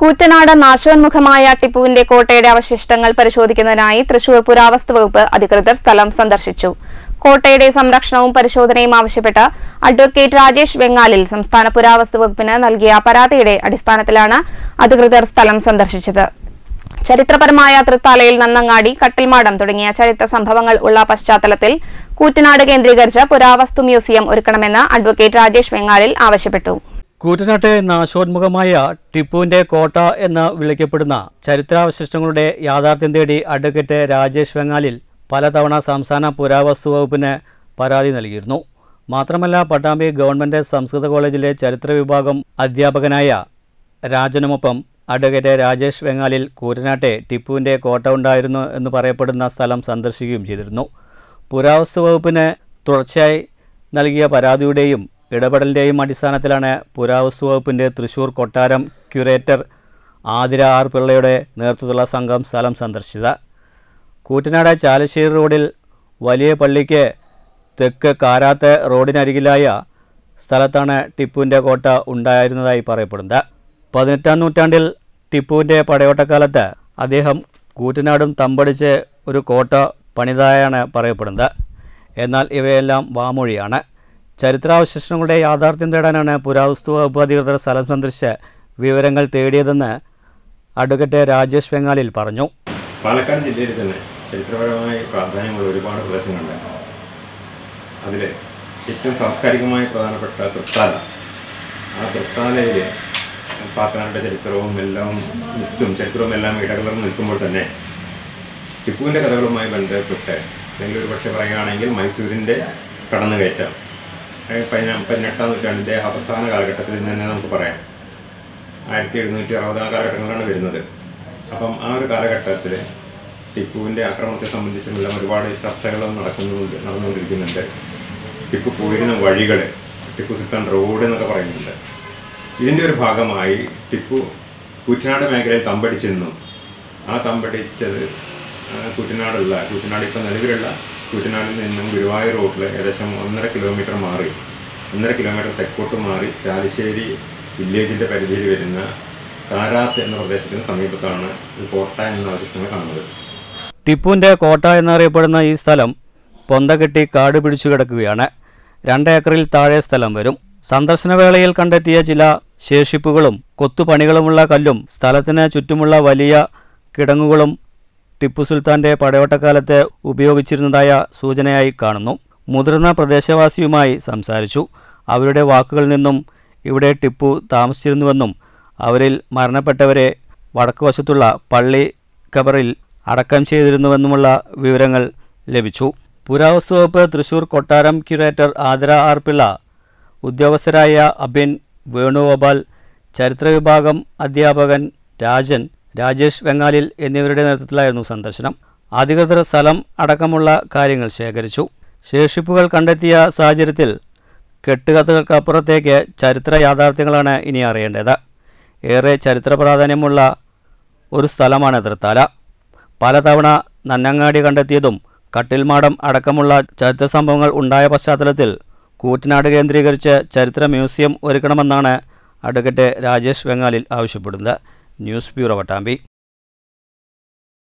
കൂറ്റനാട് നാശോന്മുഖമായ ടിപ്പുവിന്റെ കോട്ടയുടെ അവശിഷ്ടങ്ങൾ പരിശോധിക്കുന്നതിനായി തൃശൂർ പുരാവസ്തു വകുപ്പ് അധികൃതർ സ്ഥലം സന്ദർശിച്ചു കോട്ടയുടെ സംരക്ഷണവും പരിശോധനയും ആവശ്യപ്പെട്ട് അഡ്വക്കേറ്റ് രാജേഷ് വെങ്ങാലിൽ സംസ്ഥാന പുരാവസ്തു വകുപ്പിന് നൽകിയ പരാതിയുടെ അടിസ്ഥാനത്തിലാണ് അധികൃതർ സ്ഥലം സന്ദർശിച്ചത് ചരിത്രപരമായ തൃത്താലയിൽ നന്നങ്ങാടി കട്ടിൽമാടം തുടങ്ങിയ ചരിത്ര സംഭവങ്ങൾ ഉള്ള പശ്ചാത്തലത്തിൽ കൂറ്റനാട് കേന്ദ്രീകരിച്ച് പുരാവസ്തു മ്യൂസിയം ഒരുക്കണമെന്ന് അഡ്വക്കേറ്റ് രാജേഷ് വെങ്ങാലിൽ ആവശ്യപ്പെട്ടു കൂറ്റനാട്ടെ നാശോന്മുഖമായ ടിപ്പുവിന്റെ കോട്ട എന്ന് വിളിക്കപ്പെടുന്ന ചരിത്രാവശിഷ്ടങ്ങളുടെ യാഥാർത്ഥ്യം തേടി അഡ്വക്കേറ്റ് രാജേഷ് വെങ്ങാലിൽ പലതവണ സംസ്ഥാന പുരാവസ്തു വകുപ്പിന് പരാതി നൽകിയിരുന്നു മാത്രമല്ല പട്ടാമ്പി ഗവൺമെന്റ് സംസ്കൃത കോളേജിലെ ചരിത്ര വിഭാഗം അധ്യാപകനായ രാജനുമൊപ്പം അഡ്വക്കേറ്റ് രാജേഷ് വെങ്ങാലിൽ കൂറ്റനാട്ടെ ടിപ്പുവിന്റെ കോട്ട ഉണ്ടായിരുന്നു എന്ന് പറയപ്പെടുന്ന സ്ഥലം സന്ദർശിക്കുകയും ചെയ്തിരുന്നു പുരാവസ്തു വകുപ്പിന് തുടർച്ചയായി നൽകിയ പരാതിയുടെയും ഇടപെടലിൻ്റെയും അടിസ്ഥാനത്തിലാണ് പുരാവസ്തു വകുപ്പിൻ്റെ തൃശൂർ കൊട്ടാരം ക്യൂറേറ്റർ ആതിര ആർ പിള്ളയുടെ നേതൃത്വത്തിലുള്ള സംഘം സ്ഥലം സന്ദർശിച്ചത് കൂറ്റനാട് ചാലശ്ശേരി റോഡിൽ വലിയ പള്ളിക്ക് തെക്ക് കാരാത്ത് റോഡിനരികിലായ സ്ഥലത്താണ് ടിപ്പുവിൻ്റെ കോട്ട ഉണ്ടായിരുന്നതായി പറയപ്പെടുന്നത് പതിനെട്ടാം നൂറ്റാണ്ടിൽ ടിപ്പുവിൻ്റെ പടയോട്ടക്കാലത്ത് അദ്ദേഹം കൂറ്റനാടും തമ്പടിച്ച് ഒരു കോട്ട പണിതായാണ് പറയപ്പെടുന്നത് എന്നാൽ ഇവയെല്ലാം വാമൊഴിയാണ് ചരിത്രാവശിഷ്ടങ്ങളുടെ യാഥാർത്ഥ്യം തേടാനാണ് പുരാവസ്തു വകുപ്പ് അധികൃതർ സ്ഥലം സന്ദർശിച്ച് വിവരങ്ങൾ തേടിയതെന്ന് അഡ്വക്കേറ്റ് രാജേഷ് വെങ്ങാലിൽ പറഞ്ഞു പാലക്കാട് ജില്ലയിൽ തന്നെ ചരിത്രപരമായി പ്രാധാന്യമുള്ള ഒരുപാട് പ്രദേശങ്ങളുണ്ട് അതിൽ ഏറ്റവും സാംസ്കാരികമായി പ്രധാനപ്പെട്ട തൃത്താല ആ തൃത്താലയിൽ പാത്തനാടിൻ്റെ ചരിത്രവും എല്ലാം നിൽക്കും ചരിത്രവും എല്ലാം ഇടകലർന്ന് നിൽക്കുമ്പോൾ തന്നെ ടിപ്പുവിൻ്റെ കഥകളുമായി ബന്ധപ്പെട്ട് അല്ലെങ്കിൽ ഒരു പക്ഷേ പറയുകയാണെങ്കിൽ മൈസൂരിൻ്റെ കടന്നുകയറ്റം അതായത് പതിന പതിനെട്ടാം നൂറ്റാണ്ടിൻ്റെ അവസാന കാലഘട്ടത്തിൽ നിന്ന് തന്നെ നമുക്ക് പറയാം ആയിരത്തി എഴുന്നൂറ്റി അറുപതാം കാലഘട്ടങ്ങളിലാണ് വരുന്നത് അപ്പം ആ ഒരു കാലഘട്ടത്തിൽ ടിപ്പുവിൻ്റെ ആക്രമണത്തെ സംബന്ധിച്ചുള്ള ഒരുപാട് ചർച്ചകൾ നടക്കുന്നുണ്ട് നടന്നുകൊണ്ടിരിക്കുന്നുണ്ട് ടിപ്പു പോയിരുന്ന വഴികൾ ടിപ്പു സുൽത്താൻ റോഡ് എന്നൊക്കെ പറയുന്നുണ്ട് ഇതിൻ്റെ ഒരു ഭാഗമായി ടിപ്പു കൂറ്റനാട് മേഖലയിൽ തമ്പടിച്ചെന്നും ആ തമ്പടിച്ചത് ആ, കൂറ്റനാടുള്ള കൂറ്റനാട് ഇപ്പം നിലവിലുള്ള കൂറ്റനാടിൽ നിന്നും ഗുരുവായൂർ റോഡിൽ ഏകദേശം ഒന്നര കിലോമീറ്റർ മാറി ഒന്നര കിലോമീറ്റർ തെക്കോട്ട് മാറി ചാലിശ്ശേരി വില്ലേജിൻ്റെ പരിധിയിൽ വരുന്ന കാരാത്ത് എന്ന പ്രദേശത്തിന് സമീപത്താണ് ഈ കോട്ട എന്ന അവശിഷ്ടങ്ങൾ കാണുന്നത് ടിപ്പുവിൻ്റെ കോട്ട എന്നറിയപ്പെടുന്ന ഈ സ്ഥലം പൊന്ത കെട്ടി കാട് പിടിച്ചു കിടക്കുകയാണ് രണ്ട് ഏക്കറിൽ താഴെ സ്ഥലം വരും സന്ദർശനവേളയിൽ കണ്ടെത്തിയ ചില ശേഷിപ്പുകളും കൊത്തുപണികളുമുള്ള കല്ലും സ്ഥലത്തിന് ചുറ്റുമുള്ള വലിയ കിടങ്ങുകളും ടിപ്പു സുൽത്താൻ്റെ പടയോട്ടക്കാലത്ത് ഉപയോഗിച്ചിരുന്നതായ സൂചനയായി കാണുന്നു മുതിർന്ന പ്രദേശവാസിയുമായി സംസാരിച്ചു അവരുടെ വാക്കുകളിൽ നിന്നും ഇവിടെ ടിപ്പു താമസിച്ചിരുന്നുവെന്നും അവരിൽ മരണപ്പെട്ടവരെ വടക്കുവശത്തുള്ള പള്ളി ഖബറിൽ അടക്കം ചെയ്തിരുന്നുവെന്നുമുള്ള വിവരങ്ങൾ ലഭിച്ചു പുരാവസ്തു വകുപ്പ് തൃശൂർ കൊട്ടാരം ക്യൂറേറ്റർ ആതിര ആർ പിള്ള ഉദ്യോഗസ്ഥരായ അബിൻ വേണുഗോപാൽ ചരിത്ര വിഭാഗം അധ്യാപകൻ രാജൻ രാജേഷ് വെങ്ങാലിൽ എന്നിവരുടെ നേതൃത്വത്തിലായിരുന്നു സന്ദർശനം അധികൃതർ സ്ഥലം അടക്കമുള്ള കാര്യങ്ങൾ ശേഖരിച്ചു ശേഷിപ്പുകൾ കണ്ടെത്തിയ സാഹചര്യത്തിൽ കെട്ടുകഥകൾക്കപ്പുറത്തേക്ക് ചരിത്ര യാഥാർത്ഥ്യങ്ങളാണ് ഇനി അറിയേണ്ടത് ഏറെ ചരിത്ര പ്രാധാന്യമുള്ള ഒരു സ്ഥലമാണ് തൃത്താല പലതവണ നന്നങ്ങാടി കണ്ടെത്തിയതും കട്ടിൽമാടം അടക്കമുള്ള ചരിത്ര സംഭവങ്ങൾ ഉണ്ടായ പശ്ചാത്തലത്തിൽ കൂറ്റനാട് കേന്ദ്രീകരിച്ച് ചരിത്ര മ്യൂസിയം ഒരുക്കണമെന്നാണ് അഡ്വക്കേറ്റ് രാജേഷ് വെങ്ങാലിൽ ആവശ്യപ്പെടുന്നത് ന്യൂസ് ബ്യൂറോ വട്ടാമ്പി